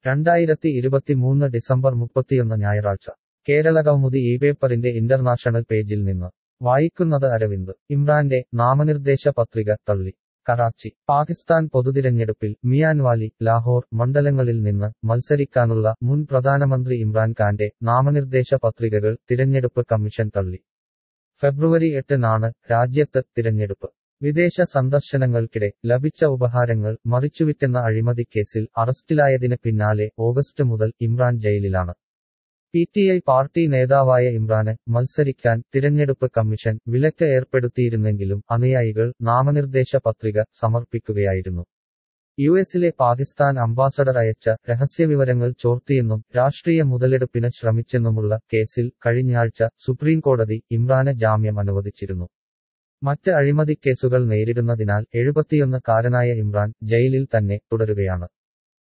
രണ്ടായിരത്തി ഇരുപത്തിമൂന്ന് ഡിസംബർ മുപ്പത്തിയൊന്ന് ഞായറാഴ്ച കേരള കൗമുദി ഈ പേപ്പറിന്റെ ഇന്റർനാഷണൽ പേജിൽ നിന്ന് വായിക്കുന്നത് അരവിന്ദ് ഇമ്രാന്റെ നാമനിർദ്ദേശ പത്രിക തള്ളി കറാച്ചി പാകിസ്ഥാൻ പൊതുതിരഞ്ഞെടുപ്പിൽ മിയാൻവാലി ലാഹോർ മണ്ഡലങ്ങളിൽ നിന്ന് മത്സരിക്കാനുള്ള മുൻ പ്രധാനമന്ത്രി ഇമ്രാൻഖാന്റെ നാമനിർദ്ദേശ പത്രികകൾ തിരഞ്ഞെടുപ്പ് കമ്മീഷൻ തള്ളി ഫെബ്രുവരി എട്ടിനാണ് രാജ്യത്ത് തിരഞ്ഞെടുപ്പ് വിദേശ സന്ദർശനങ്ങൾക്കിടെ ലഭിച്ച ഉപഹാരങ്ങൾ മറിച്ചുവിറ്റെന്ന അഴിമതിക്കേസിൽ അറസ്റ്റിലായതിന് പിന്നാലെ ഓഗസ്റ്റ് മുതൽ ഇമ്രാൻ ജയിലിലാണ് പി ടി ഐ പാർട്ടി നേതാവായ ഇമ്രാന് മത്സരിക്കാൻ തിരഞ്ഞെടുപ്പ് കമ്മീഷൻ വിലക്ക് ഏർപ്പെടുത്തിയിരുന്നെങ്കിലും അനുയായികൾ നാമനിർദ്ദേശ പത്രിക സമർപ്പിക്കുകയായിരുന്നു യു എസിലെ പാകിസ്ഥാൻ അംബാസഡർ അയച്ച രഹസ്യവിവരങ്ങൾ ചോർത്തിയെന്നും രാഷ്ട്രീയ മുതലെടുപ്പിന് ശ്രമിച്ചെന്നുമുള്ള കേസിൽ കഴിഞ്ഞയാഴ്ച സുപ്രീംകോടതി ഇമ്രാന് ജാമ്യം അനുവദിച്ചിരുന്നു മറ്റ് അഴിമതിക്കേസുകൾ നേരിടുന്നതിനാൽ എഴുപത്തിയൊന്ന് കാരനായ ഇമ്രാൻ ജയിലിൽ തന്നെ തുടരുകയാണ്